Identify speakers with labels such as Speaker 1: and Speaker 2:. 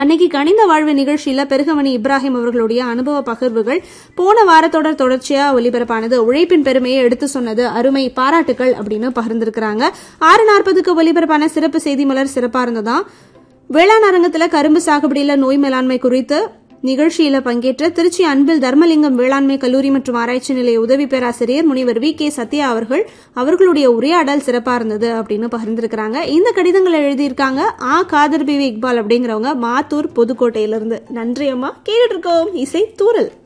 Speaker 1: அன்னைக்கு கணித வாழ்வு நிகழ்ச்சியில பெருகமணி இப்ராஹிம் அவர்களுடைய அனுபவ பகிர்வுகள் போன வாரத்தோட தொடர்ச்சியா ஒலிபரப்பானது உழைப்பின் பெருமையை எடுத்து சொன்னது அருமை பாராட்டுகள் அப்படின்னு பகிர்ந்திருக்கிறாங்க ஆறு நாற்பதுக்கு ஒலிபரப்பான சிறப்பு செய்தி மலர் சிறப்பா இருந்ததாம் வேளாண் அரங்கத்துல கரும்பு சாகுபடியில நோய் மேலாண்மை குறித்து நிகழ்ச்சியில பங்கேற்ற திருச்சி அன்பில் தர்மலிங்கம் வேளாண்மை கல்லூரி மற்றும் ஆராய்ச்சி நிலைய உதவி பேராசிரியர் முனிவர் வி கே சத்யா அவர்கள் அவர்களுடைய உரையாடல் சிறப்பா இருந்தது அப்படின்னு பகிர்ந்திருக்கிறாங்க இந்த கடிதங்களை எழுதியிருக்காங்க ஆ காதர் பிவி இக்பால் அப்படிங்கிறவங்க மாத்தூர் புதுக்கோட்டையிலிருந்து நன்றி அம்மா கேட்டுட்டு இருக்கோம் இசை தூரல்